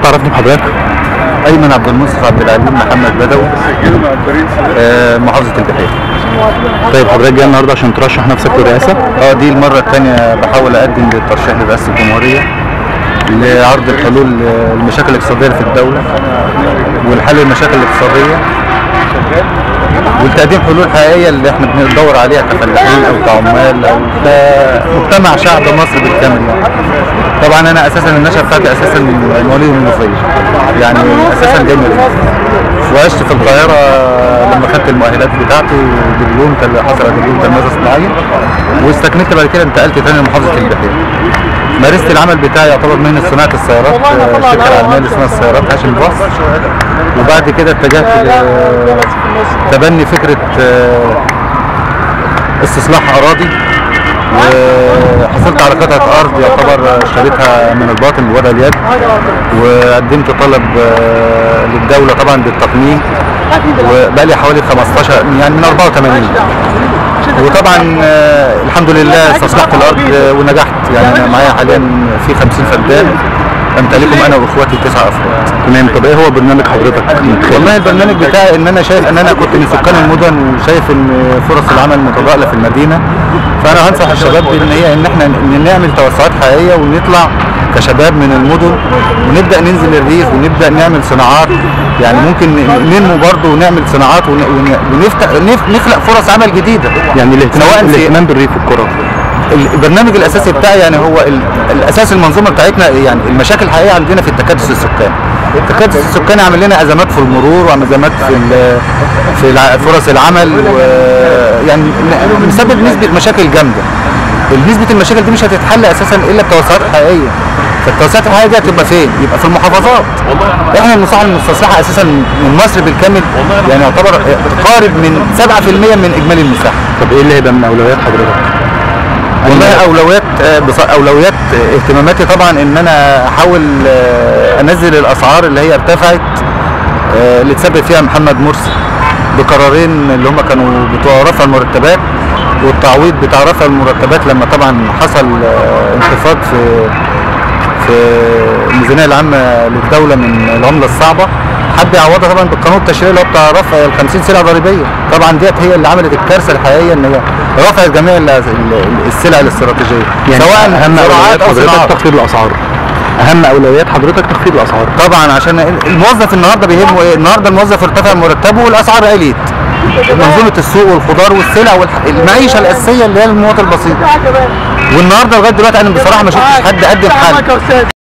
تعرفني بحضرتك ايمن عبد المنصف عبد العليم محمد بدوي آه، محافظه البحيره طيب حضرتك جاي النهارده عشان ترشح نفسك للرئاسه اه دي المره الثانيه بحاول اقدم للترشيح لرئاسه الجمهوريه لعرض الحلول المشاكل الاقتصاديه في الدوله والحل المشاكل الاقتصاديه والتقديم حلول حقيقيه اللي احنا بندور عليها كفلاحين او كعمال او كمجتمع شعب مصر بالكامل يعني. طبعا انا اساسا النشأة بتاعتي اساسا مواليد المنوفيه يعني اساسا جاي من الريف. وعشت في القاهره لما خدت المؤهلات بتاعتي ودبلوم تل- حصل على دبلوم تلميذ صناعي واستكملت بعد كده انتقلت تاني لمحافظه البحيره مارست العمل بتاعي يعتبر مهنه صناعه السيارات آه، الشركه العالميه لصناعه السيارات هاشم باص وبعد كده اتجهت لتبني فكره آه، استصلاح اراضي وحصلت على قطعه ارض يعتبر اشتريتها من الباطن بوضع اليد وقدمت طلب آه، للدوله طبعا بالتقنين وبقالي حوالي 15 يعني من 84 وطبعا آه، الحمد لله استصلحت الارض آه، ونجحت يعني انا معايا حاليا في 50 فدان امتلكهم انا واخواتي تسع افراد تمام طب ايه هو برنامج حضرتك والله البرنامج بتاعي ان انا شايف ان انا كنت من سكان المدن وشايف ان فرص العمل متضاءله في المدينه فانا هنصح الشباب ان هي ان احنا ن- نعمل توسعات حقيقيه ونطلع كشباب من المدن ونبدا ننزل الريف ونبدا نعمل صناعات يعني ممكن ن- ننمو برضه ونعمل صناعات ون- ون- ونفتح نف- نخلق فرص عمل جديده يعني الاهتمام سواء في- الاهتمام بالريف والقرى البرنامج الاساسي بتاعي يعني هو ال- الاساس المنظومه بتاعتنا يعني المشاكل الحقيقيه عندنا في التكدس السكاني التكدس السكاني عامل لنا ازمات في المرور وازمات في ال- في الع- فرص العمل ويعني م- مسبب نسبه مشاكل جامده نسبه المشاكل دي مش هتتحل اساسا الا بتوسعات حقيقيه فالتوسعات الحقيقيه دي هتبقى فين؟ يبقى في المحافظات احنا المصالح المستصلحه اساسا من مصر بالكامل يعني يعتبر قارب من 7% من اجمالي المساحه طب ايه اللي هيبقى من اولويات حضرتك والله اولويات آه، بص- اولويات آه، اهتماماتي طبعا ان انا احاول آه، انزل الاسعار اللي هي ارتفعت آه، اللي تسبب فيها محمد مرسي بقرارين اللي هم كانوا بتوع رفع المرتبات والتعويض بتاع رفع المرتبات لما طبعا حصل آه، انخفاض في في الميزانيه العامه للدوله من العمله الصعبه حب يعوضها طبعا بالقانون التشريعي اللي هو بتاع رفع ال 50 سلعه ضريبيه طبعا ديت هي اللي عملت الكارثه الحقيقيه ان هي رفعت جميع ال- ال- السلع الاستراتيجيه يعني سواء اهم زراعات اولويات او حضرتك صناعات تخفيض الاسعار اهم اولويات حضرتك تخفيض الاسعار طبعا عشان الموظف النهارده بيهمه ايه؟ النهارده الموظف ارتفع مرتبه والاسعار عليت منظومه السوق والخضار والسلع والمعيشه الاساسيه اللي هي المواطن البسيط والنهارده لغايه دلوقتي انا بصراحه ما شفتش حد قدم حل